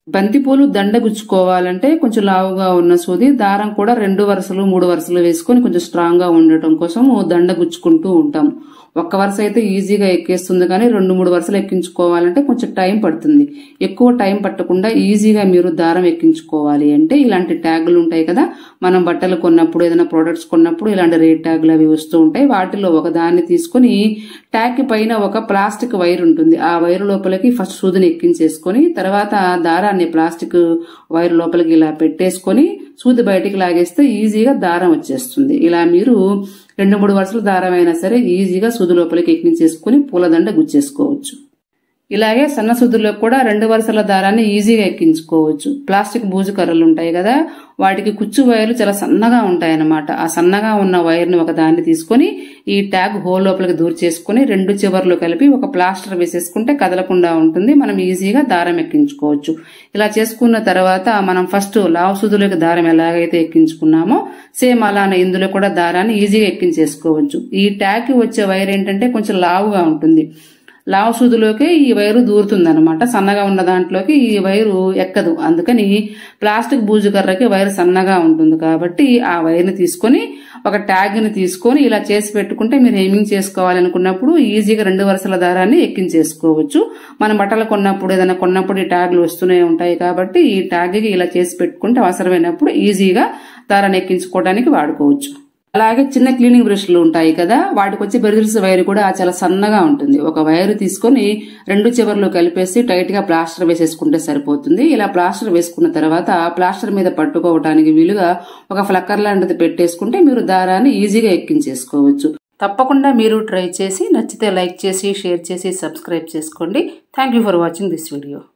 బంతిపూలు దండ గుచ్చుకోవాలంటే కొంచెం లావుగా ఉన్న సూది దారం కూడా రెండు వరుసలు మూడు వరుసలు వేసుకొని కొంచెం స్ట్రాంగ్ గా ఉండటం కోసం దండ గుచ్చుకుంటూ ఉంటాం ఒక్క వరుస అయితే ఈజీగా ఎక్కేస్తుంది కానీ రెండు మూడు వరుసలు ఎక్కించుకోవాలంటే కొంచెం టైం పడుతుంది ఎక్కువ టైం పట్టకుండా ఈజీగా మీరు దారం ఎక్కించుకోవాలి అంటే ఇలాంటి ట్యాగులు ఉంటాయి కదా మనం బట్టలు కొన్నప్పుడు ఏదైనా ప్రొడక్ట్స్ కొన్నప్పుడు ఇలాంటి రేట్ ట్యాగులు అవి వస్తూ ఉంటాయి వాటిలో ఒక దాన్ని తీసుకొని ట్యాగ్ పైన ఒక ప్లాస్టిక్ వైర్ ఉంటుంది ఆ వైర్ లోపలికి ఫస్ట్ సూదిని ఎక్కించేసుకొని తర్వాత దారాన్ని ప్లాస్టిక్ వైర్ లోపలికి ఇలా పెట్టేసుకొని సూది బయటికి లాగేస్తే ఈజీగా దారం వచ్చేస్తుంది ఇలా మీరు రెండు మూడు వరుసల దారం అయినా సరే ఈజీగా సూది లోపలికి ఎక్కించేసుకుని పూలదండ గుచ్చేసుకోవచ్చు ఇలాగే సన్న సూదుల్లో కూడా రెండు వరుసల దారాన్ని ఈజీగా ఎక్కించుకోవచ్చు ప్లాస్టిక్ బూజు కర్రలు ఉంటాయి కదా వాటికి కుచ్చు వైర్లు చాలా సన్నగా ఉంటాయన్నమాట ఆ సన్నగా ఉన్న వైర్ని ఒక దాన్ని తీసుకొని ఈ ట్యాగ్ హోల్ లోపలికి దూర్ చేసుకుని రెండు చివర్లు కలిపి ఒక ప్లాస్టర్ వేసేసుకుంటే కదలకుండా ఉంటుంది మనం ఈజీగా దారం ఎక్కించుకోవచ్చు ఇలా చేసుకున్న తర్వాత మనం ఫస్ట్ లావు సూదులకు దారం ఎలాగైతే ఎక్కించుకున్నామో సేమ్ అలానే ఇందులో కూడా దారాన్ని ఈజీగా ఎక్కించేసుకోవచ్చు ఈ ట్యాగ్కి వచ్చే వైర్ ఏంటంటే కొంచెం లావుగా ఉంటుంది లావు సూదిలోకి ఈ వైరు దూరుతుంది అనమాట సన్నగా ఉన్న దాంట్లోకి ఈ వైరు ఎక్కదు అందుకని ప్లాస్టిక్ బూజు కర్రకి వైరు సన్నగా ఉంటుంది కాబట్టి ఆ వైర్ని తీసుకొని ఒక ట్యాగ్ని తీసుకొని ఇలా చేసి పెట్టుకుంటే మీరు హెమింగ్ చేసుకోవాలనుకున్నప్పుడు ఈజీగా రెండు వరుసల దారాన్ని ఎక్కించేసుకోవచ్చు మనం బట్టలు కొన్నప్పుడు ఏదైనా కొన్నప్పుడు ఈ ట్యాగ్లు వస్తూనే ఉంటాయి కాబట్టి ఈ ట్యాగ్కి ఇలా చేసి పెట్టుకుంటే అవసరమైనప్పుడు ఈజీగా దారాన్ని ఎక్కించుకోవడానికి వాడుకోవచ్చు అలాగే చిన్న క్లీనింగ్ బ్రష్లు ఉంటాయి కదా వాటికి వచ్చి బెరిజిల్స్ వైర్ కూడా చాలా సన్నగా ఉంటుంది ఒక వైర్ తీసుకొని రెండు చివర్లు కలిపేసి టైట్ గా ప్లాస్టర్ వేసేసుకుంటే సరిపోతుంది ఇలా ప్లాస్టర్ వేసుకున్న తర్వాత ప్లాస్టర్ మీద పట్టుకోవడానికి వీలుగా ఒక ఫ్లక్కర్ లాంటిది పెట్టేసుకుంటే మీరు దారాన్ని ఈజీగా ఎక్కించేసుకోవచ్చు తప్పకుండా మీరు ట్రై చేసి నచ్చితే లైక్ చేసి షేర్ చేసి సబ్స్క్రైబ్ చేసుకోండి thank you for watching this video